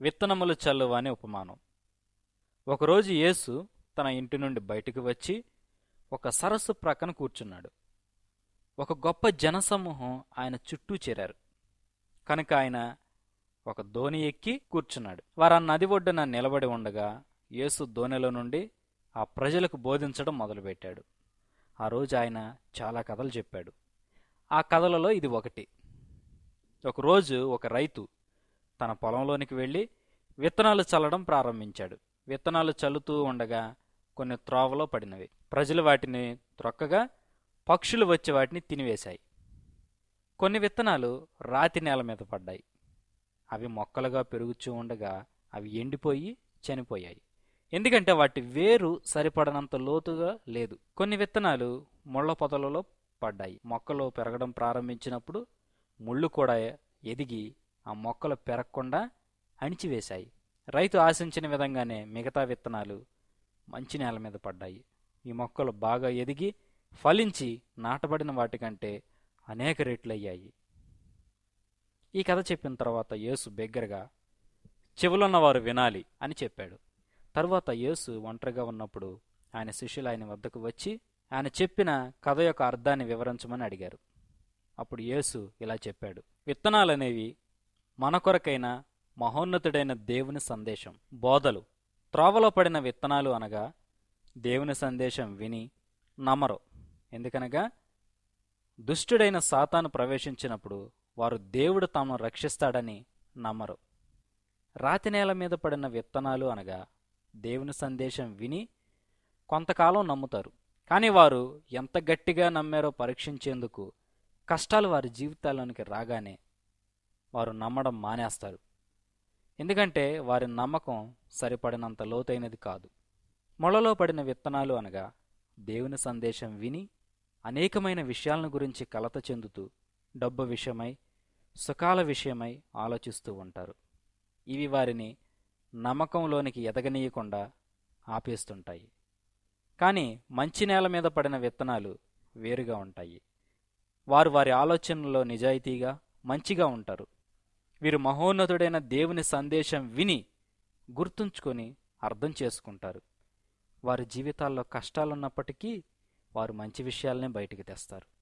విత్తనములు చల్లువ అని ఉపమానం ఒకరోజు యేసు తన ఇంటి నుండి బయటికి వచ్చి ఒక సరస్సు ప్రక్కన కూర్చున్నాడు ఒక గొప్ప జనసమూహం ఆయన చుట్టూ చేరారు కనుక ఆయన ఒక దోణి ఎక్కి కూర్చున్నాడు వారు ఆ నది ఒడ్డున నిలబడి ఉండగా యేసు దోణిలో నుండి ఆ ప్రజలకు బోధించడం మొదలుపెట్టాడు ఆ రోజు ఆయన చాలా కథలు చెప్పాడు ఆ కథలలో ఇది ఒకటి ఒకరోజు ఒక రైతు తన పొలంలోనికి వెళ్ళి విత్తనాలు చల్లడం ప్రారంభించాడు విత్తనాలు చల్లుతూ ఉండగా కొన్ని త్రోవలో పడినవి ప్రజలు వాటిని త్రొక్కగా పక్షులు వచ్చి వాటిని తినివేశాయి కొన్ని విత్తనాలు రాతి నేల మీద పడ్డాయి అవి మొక్కలుగా పెరుగుచూ ఉండగా అవి ఎండిపోయి చనిపోయాయి ఎందుకంటే వాటి వేరు సరిపడనంత లోతుగా లేదు కొన్ని విత్తనాలు ముళ్ళ పొదలలో పడ్డాయి మొక్కలు పెరగడం ప్రారంభించినప్పుడు ముళ్ళు కూడా ఎదిగి ఆ మొక్కలు పెరగకుండా అణిచివేశాయి రైతు ఆశించిన విధంగానే మిగతా విత్తనాలు మంచి నేల మీద పడ్డాయి ఈ మొక్కలు బాగా ఎదిగి ఫలించి నాటబడిన వాటికంటే అనేక రెట్లయ్యాయి ఈ కథ చెప్పిన తర్వాత యేసు బిగ్గరగా చెవులున్న వారు వినాలి అని చెప్పాడు తరువాత యేసు ఒంటరిగా ఉన్నప్పుడు ఆయన శిష్యులు ఆయన వద్దకు వచ్చి ఆయన చెప్పిన కథ యొక్క అర్థాన్ని వివరించమని అడిగారు అప్పుడు యేసు ఇలా చెప్పాడు విత్తనాలనేవి మన కొరకైన మహోన్నతుడైన దేవుని సందేశం బోధలు త్రోవలో పడిన విత్తనాలు అనగా దేవుని సందేశం విని నమ్మరు ఎందుకనగా దుష్టుడైన సాతాను ప్రవేశించినప్పుడు వారు దేవుడు తాము రక్షిస్తాడని నమ్మరు రాతి నేల మీద పడిన విత్తనాలు అనగా దేవుని సందేశం విని కొంతకాలం నమ్ముతారు కానీ వారు ఎంత గట్టిగా నమ్మారో పరీక్షించేందుకు కష్టాలు వారి జీవితాల్లోనికి రాగానే వారు నమ్మడం మానేస్తారు ఎందుకంటే వారి నమ్మకం సరిపడినంత లోతైనది కాదు మొలలో పడిన విత్తనాలు అనగా దేవుని సందేశం విని అనేకమైన విషయాలను గురించి కలత చెందుతూ డబ్బు విషయమై సుఖాల విషయమై ఆలోచిస్తూ ఉంటారు ఇవి వారిని నమ్మకంలోనికి ఎదగనీయకుండా ఆపేస్తుంటాయి కానీ మంచి నేల మీద పడిన విత్తనాలు వేరుగా ఉంటాయి వారు వారి ఆలోచనలో నిజాయితీగా మంచిగా ఉంటారు వీరు మహోన్నతుడైన దేవుని సందేశం విని గుర్తుంచుకొని అర్థం చేసుకుంటారు వారి జీవితాల్లో కష్టాలున్నప్పటికీ వారు మంచి విషయాలనే బయటికి తెస్తారు